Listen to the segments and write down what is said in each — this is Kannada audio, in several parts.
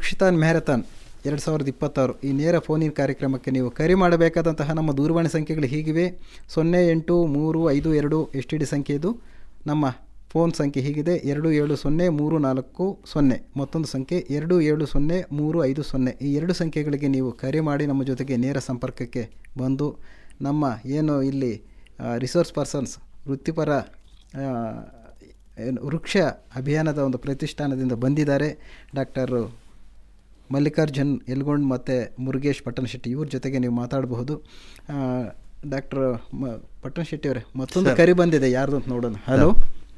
ರುಕ್ಷಿತಾನ್ ಮ್ಯಾರಥಾನ್ ಎರಡು ಸಾವಿರದ ಇಪ್ಪತ್ತಾರು ಈ ನೇರ ಫೋನಿನ ಕಾರ್ಯಕ್ರಮಕ್ಕೆ ನೀವು ಕರೆ ಮಾಡಬೇಕಾದಂತಹ ನಮ್ಮ ದೂರವಾಣಿ ಸಂಖ್ಯೆಗಳು ಹೀಗಿವೆ ಸೊನ್ನೆ ಎಂಟು ಮೂರು ಐದು ಎರಡು ಎಸ್ ಟಿ ಡಿ ಸಂಖ್ಯೆ ಇದು ನಮ್ಮ ಫೋನ್ ಸಂಖ್ಯೆ ಹೀಗಿದೆ ಎರಡು ಏಳು ಸೊನ್ನೆ ಮೂರು ನಾಲ್ಕು ಸೊನ್ನೆ ಮತ್ತೊಂದು ಸಂಖ್ಯೆ ಎರಡು ಏಳು ಸೊನ್ನೆ ಮೂರು ಐದು ಸೊನ್ನೆ ಈ ಎರಡು ಸಂಖ್ಯೆಗಳಿಗೆ ನೀವು ಕರೆ ಮಾಡಿ ನಮ್ಮ ಜೊತೆಗೆ ನೇರ ಸಂಪರ್ಕಕ್ಕೆ ಬಂದು ನಮ್ಮ ಏನು ಇಲ್ಲಿ ರಿಸೋರ್ಸ್ ಪರ್ಸನ್ಸ್ ವೃತ್ತಿಪರ ಆ, ಏನು ವೃಕ್ಷ ಅಭಿಯಾನದ ಒಂದು ಪ್ರತಿಷ್ಠಾನದಿಂದ ಬಂದಿದ್ದಾರೆ ಡಾಕ್ಟರ್ ಮಲ್ಲಿಕಾರ್ಜುನ್ ಯಲ್ಗೊಂಡ್ ಮತ್ತು ಮುರುಗೇಶ್ ಪಟ್ಟಣಶೆಟ್ಟಿ ಇವ್ರ ಜೊತೆಗೆ ನೀವು ಮಾತಾಡಬಹುದು ಡಾಕ್ಟರ್ ಮ ಪಟ್ಟಣಶೆಟ್ಟಿ ಅವರೇ ಮತ್ತೊಂದು ಕರೆ ಬಂದಿದೆ ಯಾರ್ದು ಅಂತ ನೋಡೋಣ ಹಲೋ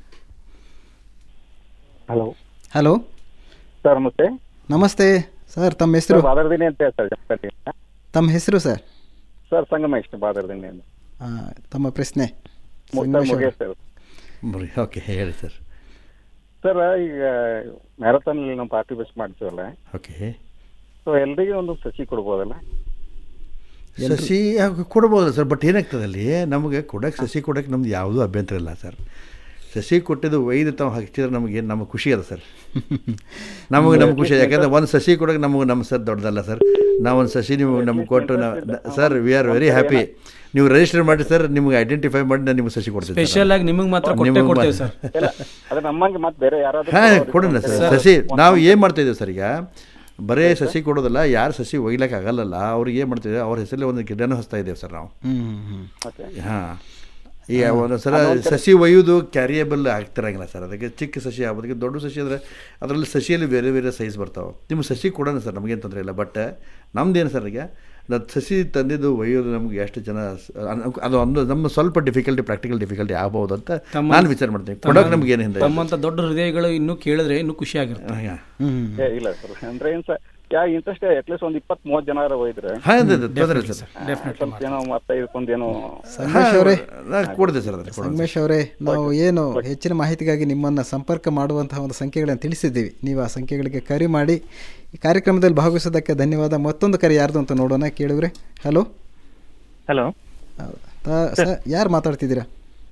ಹಲೋ ಹಲೋ ಸರ್ ನಮಸ್ತೆ ನಮಸ್ತೆ ಸರ್ ತಮ್ಮ ಹೆಸರು ಸರ್ ಬಾದರ್ದಿನಿ ಅಂತ ಹೇಳಿ ಸರ್ ಜಮಖಂಡಿ ತಮ್ಮ ಹೆಸರು ಸರ್ ಸರ್ ಸಂಗಮೇಶ್ ಬಾದರ್ದಿನಿ ಅಂತ ಆ, ತಮ್ಮ ಪ್ರಶ್ನೆ ಮುಕ್ತ ಸಂಗಮೇಶ್ ಅವರೇ. ಮುಗೇಶ್ ಸರ್ ಬರೀ ಓಕೆ ಹೇಳಿ ಸರ್ ಸರ್ ಈಗ ಮ್ಯಾರಥಾನ್ ಅಲ್ಲಿ ನಾವು ಪಾರ್ಟಿಸಿಪೇಟ್ ಮಾಡ್ತೀವಲ್ಲ ಓಕೆ ಸೊ ಎಲ್ರಿಗೂ ಒಂದು ಸಸಿ ಕೊಡ್ಬೋದಲ್ಲ ಸಸಿ ಆಗ ಕೊಡ್ಬೋದು ಸರ್ ಬಟ್ ಏನಾಗ್ತದೆ ಅಲ್ಲಿ ನಮಗೆ ಕೊಡೋಕ್ಕೆ ಸಸಿ ಕೊಡೋಕ್ಕೆ ನಮ್ದು ಯಾವುದೂ ಅಭ್ಯಂತರ ಇಲ್ಲ ಸರ್ ಸಸಿ ಕೊಟ್ಟಿದ್ದು ಒಯ್ದು ತಾವು ಹಚ್ಚಿದ್ರೆ ನಮಗೆ ನಮಗೆ ಖುಷಿ ಅದ ಸರ್ ನಮಗೆ ನಮ್ಗೆ ಖುಷಿ ಯಾಕಂದ್ರೆ ಒಂದು ಸಸಿ ಕೊಡೋಕೆ ನಮಗೆ ನಮ್ಮ ಸರ್ ದೊಡ್ಡದಲ್ಲ ಸರ್ ನಾವು ಒಂದು ಸಸಿ ನೀವು ನಮ್ಗೆ ಕೊಟ್ಟು ನಾವು sir we are very happy ನೀವು ರಿಜಿಸ್ಟರ್ ಮಾಡಿ ಸರ್ ನಿಮ್ಗೆ ಐಡೆಂಟಿಫೈ ಮಾಡಿ ನಾನು ನಿಮ್ಗೆ ಸಸಿ ಕೊಡ್ತೀನಿ ಸ್ಪೆಷಲ್ ಆಗಿ ನಿಮಗೆ ಮಾತ್ರ ಕೊಟ್ಟೆ ನಿಮಗೆ ಕೊಡ್ತೇವೆ ಮಾತ್ರ. ಸರ್ ಇಲ್ಲ ಅದು ನಮ್ಮಂಗೆ ಮತ್ತೆ ಬೇರೆ ಯಾರಾದ್ರೂ ಹಾಂ ಕೊಡೋರು ಕೊಡೋಣ ಇದ್ರೆ ಸರ್ ಸಸಿ ನಾವು ಏನು ಮಾಡ್ತಾ ಇದ್ದೀವಿ ಸರ್ ಈಗ ಬರೇ ಸಸಿ ಕೊಡೋದಲ್ಲ ಯಾರು ಸಸಿ ಒಯ್ಲಕ್ಕೆ ಆಗಲ್ಲಲ್ಲ ಅವ್ರಿಗೆ ಏನು ಮಾಡ್ತಿದ್ದೀವಿ ಅವ್ರ ಹೆಸರಲ್ಲಿ ಒಂದು ಗಿಡನೂ ಹಚ್ತಾ ಇದ್ದೇವೆ ಸರ್ ನಾವು ಹ್ಮ್ ಹ್ಮ್ ಹ್ಮ್ ಓಕೆ ಹಾಂ ಈಗ ಒಂದು ಸಲ ಸಸಿ ಒಯ್ಯೋದು ಕ್ಯಾರಿಯಬಲ್ ಆಗ್ತಿರಂಗಿಲ್ಲ ಸರ್ ಅದಕ್ಕೆ ಚಿಕ್ಕ ಸಸಿ ಆಗೋದಕ್ಕೆ ದೊಡ್ಡ ಸಸಿ ಅಂದರೆ ಅದರಲ್ಲಿ ಸಸಿಯಲ್ಲಿ ಬೇರೆ ಬೇರೆ ಸೈಜ್ ಬರ್ತಾವೆ ನಿಮ್ಗೆ ಸಸಿ ಕೊಡೋಣ ಸರ್ ನಮಗೇನು ತೊಂದರೆ ಇಲ್ಲ ಬಟ್ ನಮ್ದೇನು ಸರ್ ಈಗ ನಾವು ಸಸಿ ತಂದಿದ್ದು ಒಯ್ಯೋದು ನಮ್ಗೆ ಎಷ್ಟು ಜನ ಸ- ಅನ್- ಅದು ಒಂದು ನಮ್ಮ ಸ್ವಲ್ಪ ಡಿಫಿಕಲ್ಟಿ ಪ್ರಾಕ್ಟಿಕಲ್ ಡಿಫಿಕಲ್ಟಿ ಆಗ್ಬೋದು ಅಂತ ತಮ್ಮ- ನಾನು ವಿಚಾರ ಮಾಡ್ತೀನಿ ಕೊಡೋಕೆ ನಮ್ಗೆ ಏನು ಹಿಂದೆ ತಮ್ಮಂತ ದೊಡ್ಡ ಹೃದಯಗಳು ಇನ್ನೂ ಕೇಳಿದ್ರೆ ಇನ್ನೂ ಖುಷಿ ಆಗಿರುತ್ತೆ ಹಾಂ ಹ್ಮ್ ಏ, ಇಲ್ಲ ಸರ್ ಅಂದ್ರೆ ಏನ್ ಸರ್ ಯಾ ಇಂಟ್ರೆಸ್ಟ್ ಅಟ್ಲೀಸ್ಟ್ ಒಂದು ಇಪ್ಪತ್ತ್ ಮೂವತ್ತು ಜನ ಹೋಯ್ದ್ರೆ ಹಾಂ ತೊಂದರೆ ಇಲ್ಲ ಸರ್ ಸ್ವಲ್ಪ ಏನೋ ಮತ್ತೆ ಇದಕ್ಕೊಂದು ಏನೋ ಸಂಗಮೇಶ್ ಅವರೇ ಕೊಡಿದೆ ಸರ್ ಅದಕ್ಕೆ ಕೊಡೋಣ ಸಂಗಮೇಶ್ ಅವರೇ ನಾವು ಏನು ಹೆಚ್ಚಿನ ಮಾಹಿತಿಗಾಗಿ ನಿಮ್ಮನ್ನು ಸಂಪರ್ಕ ಮಾಡುವಂತಹ ಒಂದು ಸಂಖ್ಯೆಗಳನ್ನು ತಿಳಿಸಿದ್ದೀವಿ ನೀವು ಆ ಸಂಖ್ಯೆಗಳಿಗೆ ಕರೆ ಮಾಡಿ ಈ ಕಾರ್ಯಕ್ರಮದಲ್ಲಿ ಭಾಗವಹಿಸೋದಕ್ಕೆ ಧನ್ಯವಾದ ಮತ್ತೊಂದು ಕರೆ ಯಾರ್ದು ಅಂತ ನೋಡೋಣ ಕೇಳಿವ್ರೆ ಹಲೋ ಹಲೋ ಯಾರು ಮಾತಾಡ್ತಿದ್ದೀರಾ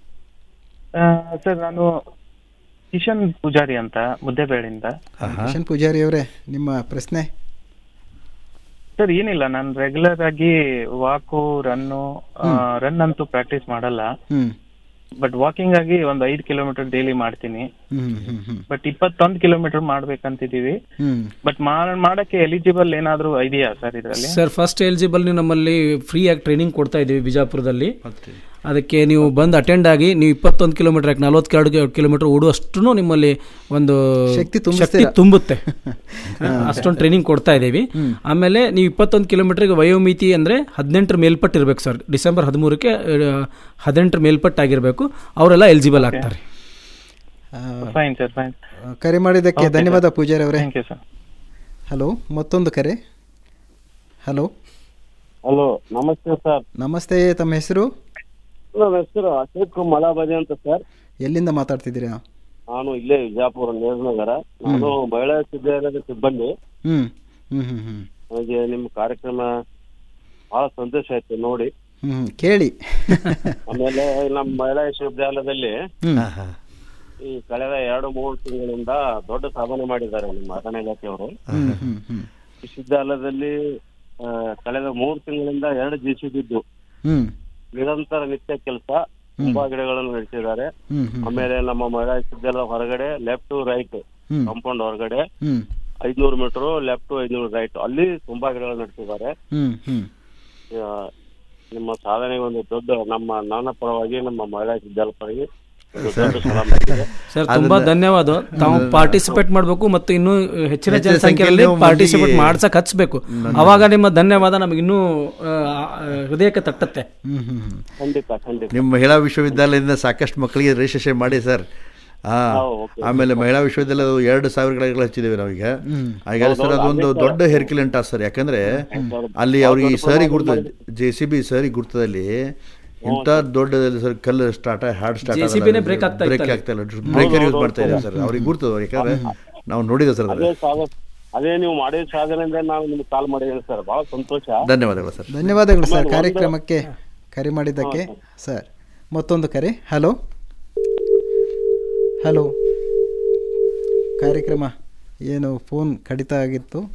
ಸರ್ ನಾನು ಕಿಶನ್ ಪೂಜಾರಿ ಅಂತ ಮುದ್ದೆಬೇಳಿಂದ ಕಿಶನ್ ಪೂಜಾರಿ ಅವರೇ ನಿಮ್ಮ ಪ್ರಶ್ನೆ ಸರ್ ಏನಿಲ್ಲ ನಾನು ರೆಗ್ಯುಲರ್ ಆಗಿ ವಾಕು ರನ್ನು ರನ್ ಅಂತೂ ಪ್ರಾಕ್ಟೀಸ್ ಮಾಡಲ್ಲ ಹ್ಮ್ ಬಟ್ ವಾಕಿಂಗ್ ಆಗಿ ಒಂದು ಐದು ಕಿಲೋಮೀಟರ್ ಡೈಲಿ ಮಾಡ್ತೀನಿ ಹ್ಮ್ ಹ್ಮ್ ಹ್ಮ್ ಬಟ್ ಇಪ್ಪತ್ತೊಂದು ಕಿಲೋಮೀಟರ್ ಮಾಡ್ಬೇಕಂತಿದೀವಿ ಹ್ಮ್ ಬಟ್ ಮಾಡಕ್ಕೆ ಎಲಿಜಿಬಲ್ ಏನಾದ್ರೂ ಇದೆಯಾ ಸರ್ ಇದರಲ್ಲಿ ಸರ್ ಫಸ್ಟ್ ಎಲಿಜಿಬಲ್ ನೀವು ನಮ್ಮಲ್ಲಿ ಫ್ರೀ ಆಗಿ ಟ್ರೈನಿಂಗ್ ಕೊಡ್ತಾ ಇದ್ದೀವಿ ಬಿಜಾಪುರದಲ್ಲಿ ಅದಕ್ಕೆ ನೀವು ಬಂದು ಅಟೆಂಡ್ ಆಗಿ ನೀವು ಇಪ್ಪತ್ತೊಂದು ಕಿಲೋಮೀಟರ್ ಯಾಕೆ ನಲವತ್ತೆರಡು ಕಿಲೋಮೀಟರ್ ಓಡುವಷ್ಟು ನಿಮ್ಮಲ್ಲಿ ಒಂದು ಶಕ್ತಿ ಶಕ್ತಿ ತುಂಬಿಸ್ತೀರಾ? ತುಂಬುತ್ತೆ ಅಷ್ಟೊಂದು ಟ್ರೈನಿಂಗ್ ಕೊಡ್ತಾ ಇದ್ದೀವಿ ಆಮೇಲೆ ನೀವು ಇಪ್ಪತ್ತೊಂದು ಕಿಲೋಮೀಟರ್ಗೆ ವಯೋಮಿತಿ ಅಂದರೆ ಹದಿನೆಂಟರ ಮೇಲ್ಪಟ್ಟು ಇರಬೇಕು ಸರ್ ಡಿಸೆಂಬರ್ ಹದಿಮೂರಕ್ಕೆ ಹದಿನೆಂಟರ ಮೇಲ್ಪಟ್ಟು ಆಗಿರಬೇಕು ಅವರೆಲ್ಲ ಎಲಿಜಿಬಲ್ ಆಗ್ತಾರೆ ಆ, ಫೈನ್ ಸರ್ ಫೈನ್ ಕರೆ ಮಾಡಿದ್ದಕ್ಕೆ Okay, ಧನ್ಯವಾದ ಪೂಜಾರಿ ಅವರೇ ಥ್ಯಾಂಕ್ ಯು ಸರ್ ಹಲೋ ಮತ್ತೊಂದು ಕರೆ ಹಲೋ ಹಲೋ ನಮಸ್ತೆ ಸರ್ ನಮಸ್ತೆ ತಮ್ಮ ಹೆಸರು ನನ್ನ ಹೆಸರು ಅಶೋಕ್ ಮಲಾಬದಿ ಅಂತ ಸರ್ ಎಲ್ಲಿಂದ ಮಾತಾಡ್ತಿದ್ದೀರಾ ನಾನು ಇಲ್ಲೇ ವಿಜಯಪುರ ನೇರನಗರ ನಾನು ಮಹಿಳಾ ವಿದ್ಯಾಲಯದ ಸಿಬ್ಬಂದಿ ಹ್ಮ್ ಹ್ಮ್ ಹ್ಮ್ ಹ್ಮ್ ನನಗೆ ನಿಮ್ಮ ಕಾರ್ಯಕ್ರಮ ಬಹಳ ಸಂತೋಷ ಆಯ್ತು ನೋಡಿ ಹ್ಮ್ ಕೇಳಿ ಆಮೇಲೆ ನಮ್ಮ ಮಹಿಳಾ ವಿಶ್ವವಿದ್ಯಾಲಯದಲ್ಲಿ ಹ್ಮ್ ಹಾಂ ಹಾಂ ಈ ಕಳೆದ ಎರಡು ಮೂರು ತಿಂಗಳಿಂದ ದೊಡ್ಡ ಸಾಧನೆ ಮಾಡಿದ್ದಾರೆ ನಿಮ್ಮ ಅರಣ್ಯ ಇಲಾಖೆಯವರು ಹ್ಮ್ ಹ್ಮ್ ಹ್ಮ್ ವಿಶ್ವವಿದ್ಯಾಲಯದಲ್ಲಿ ಆ, ಕಳೆದ ಮೂರು ತಿಂಗಳಿಂದ ಎರಡು ಜಿ ಸಿ ಬಿದ್ದು ಹ್ಮ್ ನಿರಂತರ ನಿತ್ಯ ಕೆಲಸ ತುಂಬಾ ಗಿಡಗಳನ್ನು ನಡೆಸಿದ್ದಾರೆ ಹ್ಮ್ ಹ್ಮ್ ಆಮೇಲೆ ನಮ್ಮ ಮಹಿಳಾ ವಿಶ್ವವಿದ್ಯಾಲಯ ಹೊರಗಡೆ left to right hmm compound ಹೊರಗಡೆ ಹ್ಮ್ ಐದ್ನೂರು ಮೀಟರ್ ಲೆಫ್ಟ್ ಐದ್ನೂರು ರೈಟ್ ಅಲ್ಲಿ ತುಂಬಾ ಗಿಡಗಳು ನಡೆಸಿದ್ದಾರೆ ಹ್ಮ್ ಹ್ಮ್ ಆ, ನಿಮ್ಮ ಸಾಧನೆಗೆ ಒಂದು ದೊಡ್ಡ ನಮ್ಮ ನನ್ನ ಪರವಾಗಿ ನಮ್ಮ ಮಹಿಳಾ ವಿದ್ಯಾಲಯ ಪರವಾಗಿ ಒಂದು ದೊಡ್ಡ ಸಲಾಮ್ ಆಗಿದೆ. ಸರ್ ತುಂಬಾ ಧನ್ಯವಾದ ತಾವು ಪಾರ್ಟಿಸಿಪೇಟ್ ಮಾಡಬೇಕು ಮತ್ತು ಇನ್ನೂ ಹೆಚ್ಚಿನ ಹೆಚ್ಚಿನ ಜನಸಂಖ್ಯೆಯಲ್ಲಿ ಸಂಖ್ಯೆಯಲ್ಲಿ ನೀವು ಪಾರ್ಟಿಸಿಪೇಟ್ ಮಂದಿಗೆ- ಮಾಡ್ಸಕ್ ಹಚ್ಬೇಕು ಅವಾಗ ನಿಮ್ಮ ಧನ್ಯವಾದ ನಮಗೆ ಇನ್ನೂ ಆ, ಆ, ಹೃದಯಕ್ಕೆ ತಟ್ಟತ್ತೆ ಹ್ಮ್ ಹ್ಮ್ ಹ್ಮ್ ಖಂಡಿತ ಖಂಡಿತ ನಿಮ್ಮ ಮಹಿಳಾ ವಿಶ್ವವಿದ್ಯಾಲಯದಿಂದ ಸಾಕಷ್ಟು ಮಕ್ಕಳಿಗೆ ರಿಜಿಸ್ಟ್ರೇಷನ್ ಮಾಡಿ ಸರ್ ಹಾಂ ಹೌದು, okay. ಆಮೇಲೆ ಮಹಿಳಾ ವಿಶ್ವವಿದ್ಯಾಲಯ ಎರಡು ಸಾವಿರ ಗಿಡಗಳು ಹಚ್ಚಿದ್ದೇವೆ ನಾವೀಗ ಹಾಗಾಗಿ ಸರ್ ಅದೊಂದು ದೊಡ್ಡ ಹೆರ್ಕಿಲೆಂಟ್ ಆ ಸರ್ ಯಾಕಂದ್ರೆ ಅಲ್ಲಿ ಅವ್ರಿಗೆ ಈ ಸರಿ ಗುರ್ತ ಜೆ ಸಿ ಬಿ ಸರಿ ಗುರ್ತದಲ್ಲಿ ಇಂಥ ದೊಡ್ಡದಲ್ಲಿ ಸರ್ ಕಲ್ಲು ಸ್ಟಾರ್ಟ್ ಹಾರ್ಡ್ ಸ್ಟಾರ್ಟ್ JCB ನೇ break ಆಗ್ತಾ ಬ್ರೇಕ್ ಇತ್ತಲ್ಲ. ಆಗ್ತಾ ಇಲ್ಲ ಬ್ರೇಕರ್ ಯೂಸ್ ಮಾಡ್ತಾ ಇದ್ದೇವೆ ಸರ್ ಅವ್ರಿಗೆ ಗುರ್ತದ ಯಾಕಂದ್ರೆ ನಾವು ನೋಡಿದ್ದೇವೆ ಸರ್ ಅದೇ ಅದ್ರ ಸಾಧ ಅದೇ ನೀವು ಮಾಡಿದ ಸಾಧನೆಯಿಂದ ನಾನು ನಿಮ್ಗೆ ಕಾಲ್ ಮಾಡಿದ್ದೇನೆ ಸರ್ ಬಹಳ ಸಂತೋಷ ಧನ್ಯವಾದಗಳು ಸರ್ ಧನ್ಯವಾದಗಳು ಸರ್ ಆಮೇಲೆ ಒಂದು- ಕಾರ್ಯಕ್ರಮಕ್ಕೆ ಕರೆ ಮಾಡಿದ್ದಕ್ಕೆ ಸರ್ ಮತ್ತೊಂದು ಕರೆ ಹಲೋ ಹಲೋ ಕಾರ್ಯಕ್ರಮ ಏನು ಫೋನ್ ಕಡಿತ ಆಗಿತ್ತು